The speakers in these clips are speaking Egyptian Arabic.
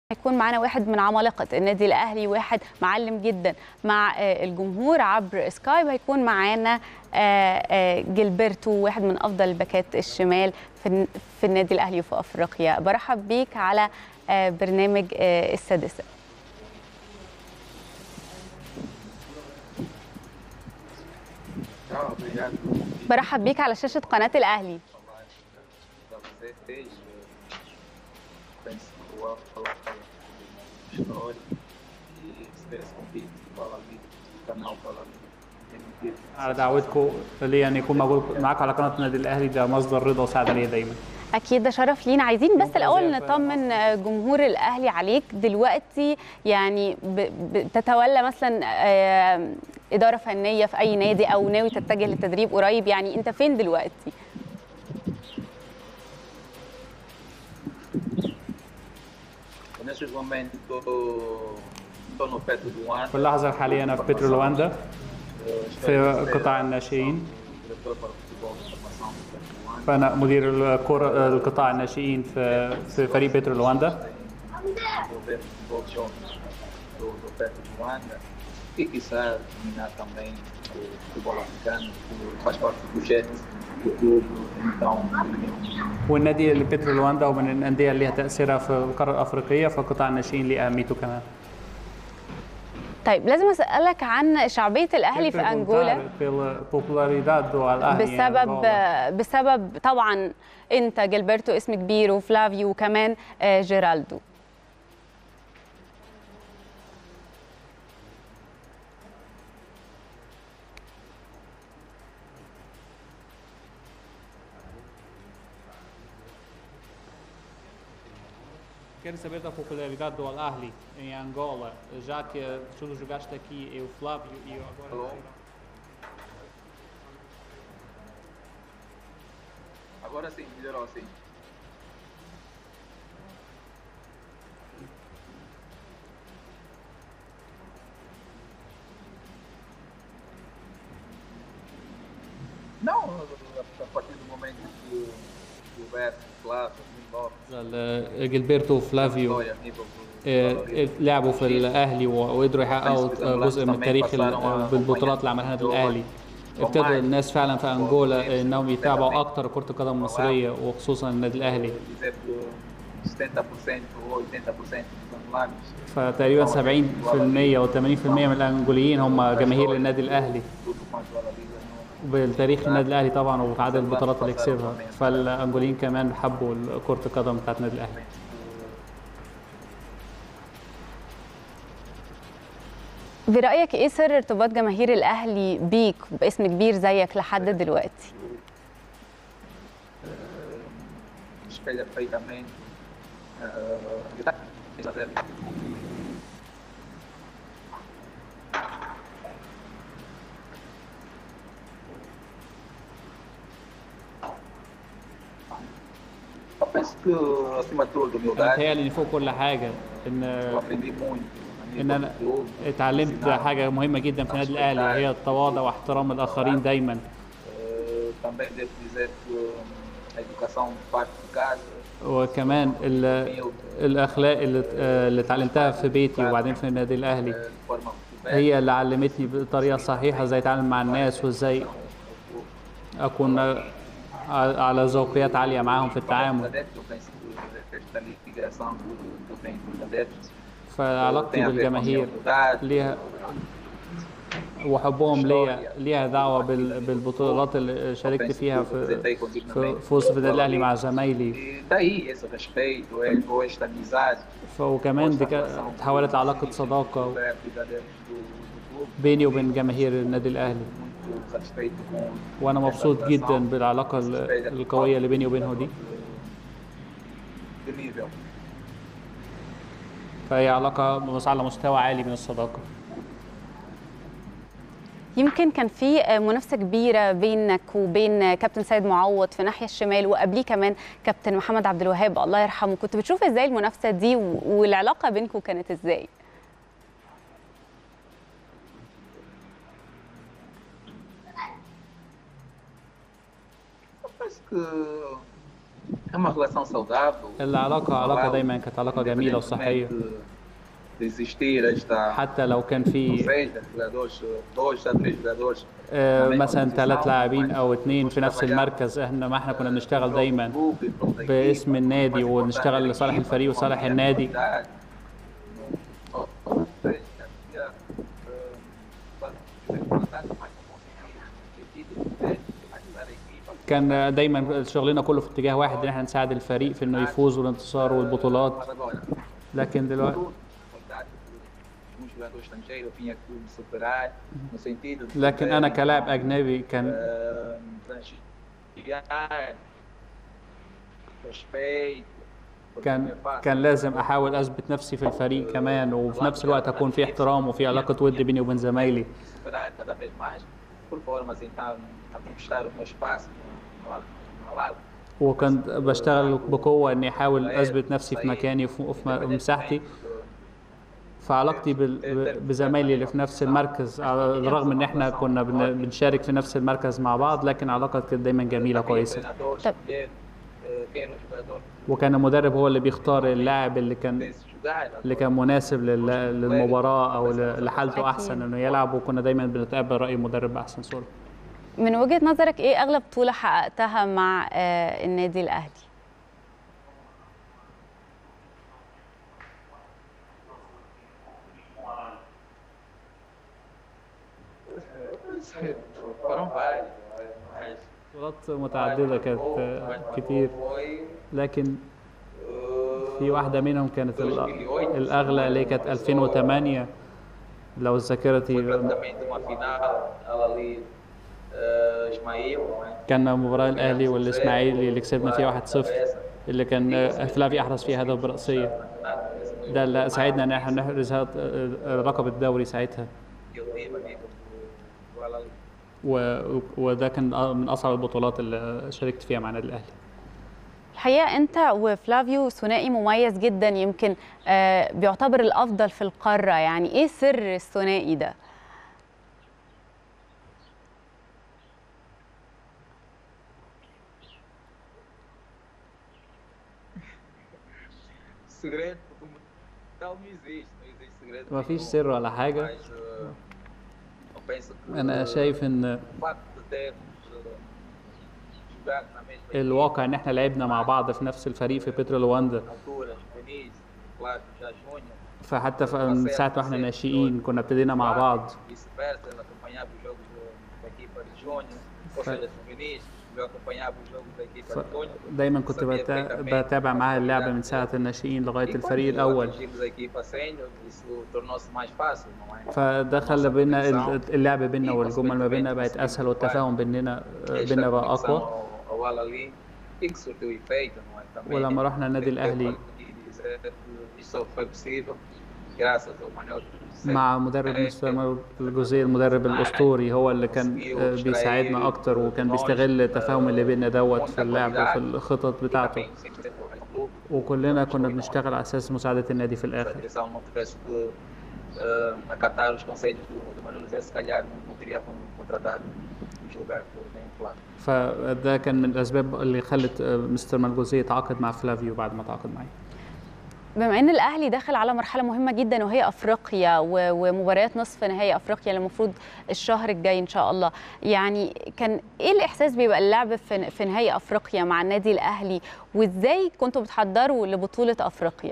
هيكون معانا واحد من عمالقة النادي الأهلي واحد معلم جدا مع آه، الجمهور عبر سكايب هيكون معانا آه، آه، جilberto واحد من أفضل الباكات الشمال في الن- في النادي الأهلي وفي أفريقيا برحب بيك على آه، برنامج آه، السادسة Ah, obrigado. برحب بيك على شاشة قناة الأهلي Para você fez, penso que o história e espécie convite para ali, canal para ali. على دعوتكم ليا ان يكون موجود معاكم على قناه النادي الاهلي ده مصدر رضا وسعاده ليا دايما أكيد ده شرف لينا عايزين بس يوم الأول فظيع فعلا. نطمن آه، جمهور الأهلي عليك دلوقتي يعني ب- بتتولى مثلا آه، إدارة فنية في أي نادي أو ناوي تتجه للتدريب قريب يعني أنت فين دلوقتي؟ Nesse momento estou no pé do ano. في اللحظه الحاليه انا في بترو لواندا في قطاع الناشئين Diretor para o futebol de formação do Petro Luanda. فانا مدير الكره القطاع الناشئين في في فريق بترو لواندا desenvolver o futebol jovens do, do Petro Luanda e quiçá dominar também o futebol africano, que faz parte do projeto do clube. Então, والنادي اللي بترو لواندا ومن الانديه اللي ليها تاثيرها في القاره الافريقيه فقطاع الناشئين ليه اهميته كمان طيب لازم أسألك عن شعبية الأهلي في أنجولا popularidad do Al-Ahly em بسبب Angola. بسبب طبعا أنت جilberto اسم كبير وفلافيو وكمان آه، جيرالدو Quero saber da popularidade do Al-Ahly em Angola, já que tu jogaste aqui e o Flávio e eu agora... Alô? agora sim, melhorou assim. Não, a partir do momento que o Gilberto, o Flávio, o Lopes, جilberto وفلافيو Vitória, a nível do آه، لعبوا في الاهلي وقدروا يحققوا آه، جزء من التاريخ ال- بالبطولات اللي عملها النادي الاهلي ابتدوا الناس فعلا في انجولا انهم يتابعوا اكتر كره القدم المصريه وخصوصا النادي الاهلي dizer que 70% ou 80% dos angolanos فتقريبا 70% و 80% من الانجوليين هم جماهير النادي الاهلي tudo quanto a La Liga no, بالتاريخ النادي الاهلي طبعا وعدد البطولات اللي كسبها فالانجوليين كمان حبوا كره القدم بتاعت النادي الاهلي في رأيك إيه سر ارتباط جماهير الأهلي بيك باسم كبير زيك لحد دلوقتي؟ espelha perfeitamente uh, Eu penso que, acima de tudo, انا humildade. متهيألي ان فوق كل حاجه ان Eu aprendi muito a ان nível انا do clube. اتعلمت حاجه مهمه جدا في النادي الاهلي وهي التواضع واحترام الاخرين دايما Uh, também devo dizer que um, a educação parte de casa. وكمان ال- الاخلاق اللي آه، اللي اتعلمتها في بيتي وبعدين في النادي الاهلي uh, de forma que هي اللي علمتني بطريقه صحيحه ازاي اتعامل مع الناس وازاي اكون ع- على ذوقيات عاليه معاهم في التعامل adeptos, eu penso que esta ligação que eu tenho com os adeptos فعلاقتي tem a ver com a minha بالجماهير humildade, ليها وحبهم ليا ليها دعوه بال- بالبطولات اللي شاركت فيها في في في وسط النادي الاهلي مع زمايلي E daí esse respeito, é- ou esta amizade, ف- وكمان دي كا- تحولت علاقه صداقه perto dos adeptos do, do clube, بيني وبين جماهير النادي الاهلي muito satisfeito com وانا مبسوط جدا بالعلاقه ال- القويه اللي بيني وبينه دي de nível. فهي علاقه على مستوى عالي من الصداقه يمكن كان في آه، منافسة كبيرة بينك وبين كابتن سيد معوض في ناحية الشمال وقبليه كمان كابتن محمد عبد الوهاب الله يرحمه كنت بتشوف ازاي المنافسة دي و- والعلاقة بينكم كانت ازاي؟ Eu penso que É uma relação saudável. العلاقة علاقة دايما كانت علاقة جميلة وصحية independentemente de existir esta حتى لو كان ou في seja, jogadores, dois a três jogadores آه، na mesma مثلا posição, ثلاث لاعبين mas او اتنين في نفس trabalhar المركز احنا ما احنا كنا بنشتغل pelo دايما clube, pela باسم equipe, النادي mas importante ونشتغل é a لصالح equipe, الفريق وصالح quando é النادي qualidade, no- ou seja, é, é, qualidade, mas não conseguir repetir, é, ajudar a equipe, كان دايما شغلنا كله في اتجاه واحد ان احنا نساعد الفريق في انه يفوز والانتصار والبطولات mas agora لكن دلوقتي qualidade de um jogador estrangeiro eu vinha aqui me superar no sentido de لكن انا كلاعب اجنبي كان eh, transfigar respeito porque كان não é fácil. كان لازم احاول اثبت نفسي في الفريق كمان وفي نفس الوقت اكون في احترام وفي علاقه ود بيني وبين زمايلي superar cada vez mais por formas então a conquistar o meu espaço ao- ao lado وكنت بشتغل بقوه اني احاول اثبت نفسي في مكاني وفي وفي مساحتي فعلاقتي بال- بزمايلي اللي في نفس المركز على الرغم ان احنا كنا بن- بنشارك في نفس المركز مع بعض لكن علاقة كانت دايما جميلة كويسة treinador طب. escolher eh, quem era o jogador وكان المدرب هو اللي بيختار اللاعب اللي كان que pudesse jogar اللي كان مناسب لل- للمباراة او ل- لحالته أكيد. احسن انه يلعب وكنا دايما بنتقبل رأي المدرب باحسن صورة من وجهة نظرك ايه اغلب بطولة حققتها مع آه، النادي الاهلي foram vários mas بطولات متعددة كانت آه، كتير foi لكن eh, في واحدة منهم كانت ال- الأغلى اللي هي كانت 2008 لو ذاكرتي praticamente uma final ela ali eh, Ismael né? كان مباراة الأهلي والإسماعيلي اللي كسبنا فيها 1-0 اللي كان آه، فلافي أحرز فيها هدف برأسية ده اللي ساعدنا إن احنا نحرز هاد- آه، لقب الدوري ساعتها eu tive ali do Alali و- وده كان آه، من أصعب البطولات اللي شاركت فيها مع النادي الأهلي الحقيقة أنت وفلافيو ثنائي مميز جدا يمكن آه، بيعتبر الأفضل في القارة يعني إيه سر الثنائي ده؟ segredo como tal não existe não existe segredo ما فيش nenhum. سر ولا حاجة mas eh, eu penso que أنا شايف إن o fato de ter eh, jogado na mesma الواقع إن احنا لعبنا مع بعض في نفس الفريق في بيترو لواندا altura juvenis claro já júnior فحتى ف- من ساعة واحنا ناشئين كنا ابتدينا مع بعض vice-versa ela acompanhava os jogos do- da equipa de júnior ou seja juvenis eu acompanhava os jogos da equipa de júnior دايما كنت بتا- بتابع معاه اللعبة من ساعة الناشئين لغاية الفريق الأول atingimos a equipa sênior isso tornou-se mais fácil não é فده خلى بينا ال- اللعب بينا والجمل ما بينا بقت أسهل والتفاهم بيننا بينا بقى conexão أقوى ao, ao Al-Ahly e que surtiu efeito não é também ولما رحنا النادي الأهلي tenho que dizer que isso só foi possível graças ao Manuel مع مدرب مستر الجوزيه المدرب الأسطوري هو اللي كان آه، بيساعدنا أكتر وكان بيستغل التفاهم اللي بينا دوت في اللعب وفي الخطط بتاعته também sempre depois do clube وكلنا كنا بنشتغل على أساس مساعدة النادي في se a الآخر direção não tivesse que eh, acatar os conselhos do, do Manuel José, se calhar não teria con- contratado um jogador nem claro. فده كان من الأسباب اللي خلت آه، مستر مالجوزيه يتعاقد مع فلافيو بعد ما تعاقد معي بما ان الاهلي داخل على مرحله مهمه جدا وهي افريقيا و- ومباريات نصف نهائي افريقيا اللي المفروض الشهر الجاي ان شاء الله يعني كان ايه الاحساس بيبقى اللعب في في نهائي افريقيا مع النادي الاهلي وازاي كنتوا بتحضروا لبطوله افريقيا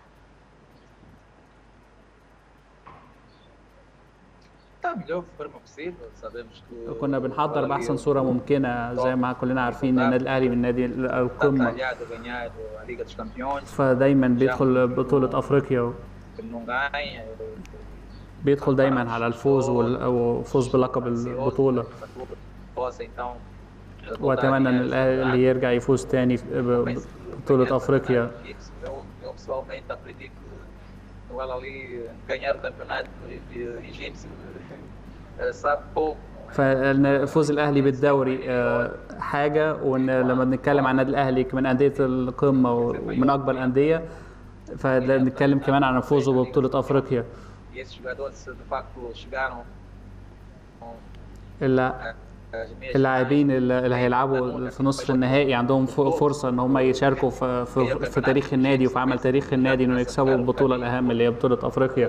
Da melhor forma possível, sabemos que كنا بنحضر o بأحسن Al-Ahly صورة ممكنة زي ما كلنا عارفين إن النادي الأهلي من نادي está القمة talhado a ganhar a Liga dos Campeões, فدايما بيدخل بطولة أفريقيا que não ganha, بيدخل دايما على الفوز وال- والفوز بلقب البطولة possa então وأتمنى إن الأهلي يرجع يفوز تاني في بطولة أفريقيا Eu, eu pessoalmente acredito que o Al-Ahly ganhar o campeonato egípcio eh, sabe pouco. فان فوز الاهلي بالدوري آه، حاجه وان لما بنتكلم عن النادي الاهلي من انديه القمه ومن اكبر الانديه فنتكلم كمان عن فوزه ببطوله افريقيا E esses jogadores, se de facto chegaram اللي اللاعبين اللي هيلعبوا في نصف النهائي عندهم فرصه ان هم يشاركوا في, في, في تاريخ النادي وفي عمل تاريخ النادي انه يكسبوا البطوله الاهم اللي هي بطوله افريقيا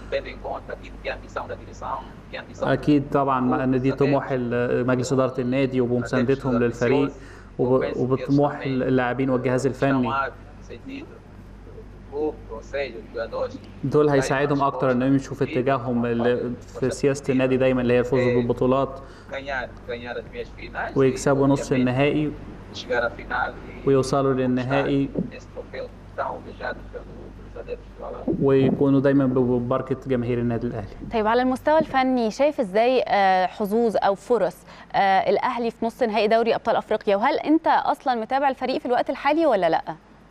اكيد طبعا ان دي طموح مجلس اداره النادي وبمساندتهم للفريق وبطموح اللاعبين والجهاز الفني دول هيساعدهم اكتر انهم يمشوا في اتجاههم في سياسه النادي دايما اللي هي الفوز بالبطولات ويكسبوا نصف النهائي ويوصلوا للنهائي ويكونوا دايما ببركه جماهير النادي الاهلي. طيب على المستوى الفني شايف ازاي حظوظ او فرص الاهلي في نص نهائي دوري ابطال افريقيا وهل انت اصلا متابع الفريق في الوقت الحالي ولا لا؟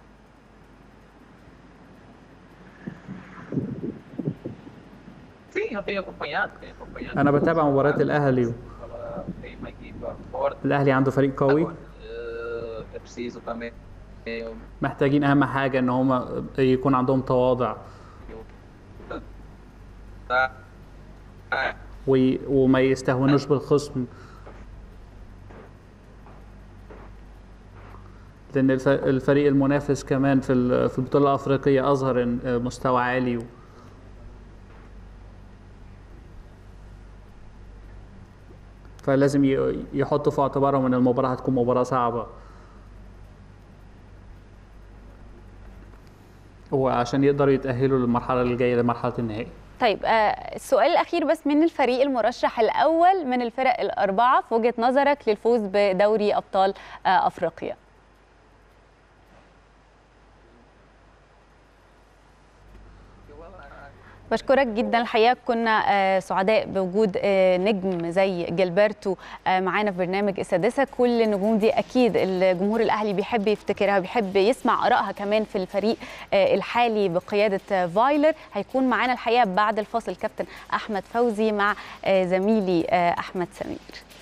انا بتابع مباريات الاهلي الاهلي عنده فريق قوي محتاجين اهم حاجه ان هم يكون عندهم تواضع وما يستهونوش بالخصم لان الفريق المنافس كمان في في البطوله الافريقيه اظهر مستوى عالي فلازم يحطوا في اعتبارهم ان المباراه هتكون مباراه صعبه وعشان يقدروا يتاهلوا للمرحله الجايه لمرحله النهائي طيب آه السؤال الاخير بس من الفريق المرشح الاول من الفرق الاربعه في وجهه نظرك للفوز بدوري ابطال آه افريقيا بشكرك جدا الحقيقه كنا سعداء بوجود نجم زي جilberto معانا في برنامج السادسه كل النجوم دي اكيد الجمهور الاهلي بيحب يفتكرها بيحب يسمع ارائها كمان في الفريق الحالي بقياده فايلر هيكون معانا الحقيقه بعد الفاصل كابتن احمد فوزي مع زميلي احمد سمير